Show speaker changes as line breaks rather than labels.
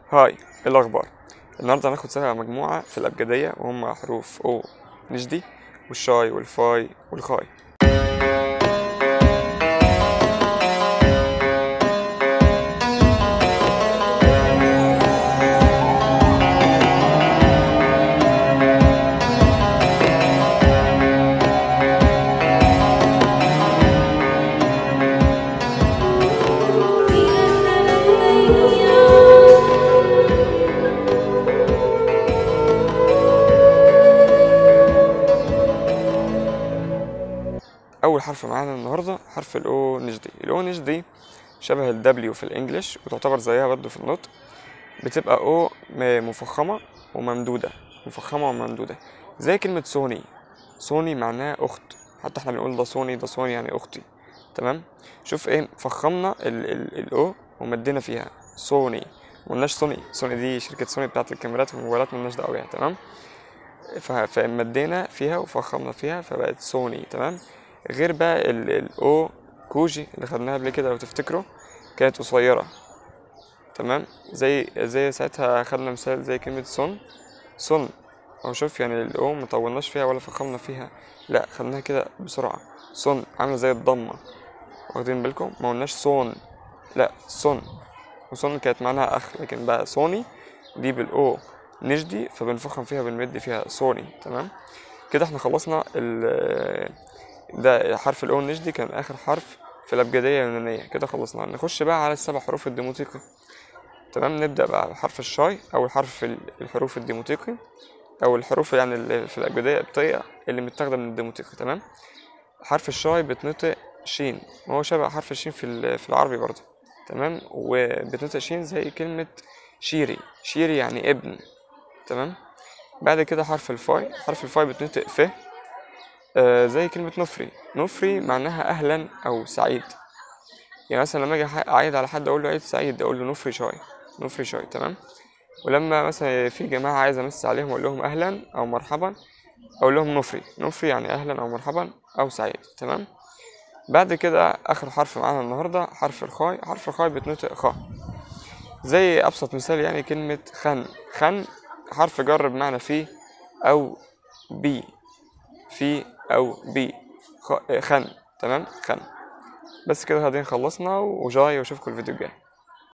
هاي ايه الاخبار النهارده هناخد سبع مجموعه في الابجديه وهم حروف او نجدي والشاي والفاي والخاي اول حرف معانا النهارده حرف الاو نجدي الاو نجدي شبه الدبليو في الانجليش وتعتبر زيها برضه في النطق بتبقى او م- مفخمه وممدوده مفخمه وممدوده زي كلمه سوني سوني معناها اخت حتى احنا بنقول ده سوني ده سوني يعني اختي تمام شوف ايه فخمنا ال ال الاو ومدينا فيها سوني مقلناش سوني سوني دي شركه سوني بتاعت الكاميرات والموبايلات ملناش دعوه بيها تمام ف- فمدينا فيها وفخمنا فيها فبقت سوني تمام غير بقى ال الاو كوجي اللي خدناها قبل كده لو تفتكروا كانت قصيرة تمام زي زي ساعتها خدنا مثال زي كلمة صن صن أو شوف يعني الاو مطولناش فيها ولا فخمنا فيها لا خدناها كده بسرعة صن عاملة زي الضمة واخدين بالكم ما قلناش صون لا صن وصن كانت معناها أخ لكن بقى صوني دي بالأو نجدي فبنفخم فيها بنمد فيها صوني تمام كده احنا خلصنا ال ده حرف الأو النجدي كان آخر حرف في الأبجدية اليونانية كده خلصنا نخش بقى على السبع حروف الديموتيقي تمام نبدأ بقى بحرف الشاي أول حرف في ال- الحروف الديموتيقي أو الحروف يعني اللي في الأبجدية البطيئة اللي متاخدة من الديموتيقي تمام حرف الشاي بتنطق شين وهو شبه حرف الشين في ال- في العربي برضه تمام وبتنطق شين زي كلمة شيري شيري يعني ابن تمام بعد كده حرف الفاي حرف الفاي بتنطق ف آه، زي كلمة نفري نفري معناها أهلا أو سعيد يعني مثلا لما أجي أح- أعيد على حد أقول له عيد سعيد أقول له نفري شاي نفري شاي تمام ولما مثلا في جماعة عايز أمس عليهم أقول لهم أهلا أو مرحبا أقول لهم نفري نفري يعني أهلا أو مرحبا أو سعيد تمام بعد كده آخر حرف معانا النهاردة حرف الخاء حرف الخاء بيتنطق خاء زي أبسط مثال يعني كلمة خن خن حرف جر بمعنى فيه أو بي في او بي خ- خن تمام خن بس كده هادين خلصنا وجاي واشوفكم الفيديو الجاي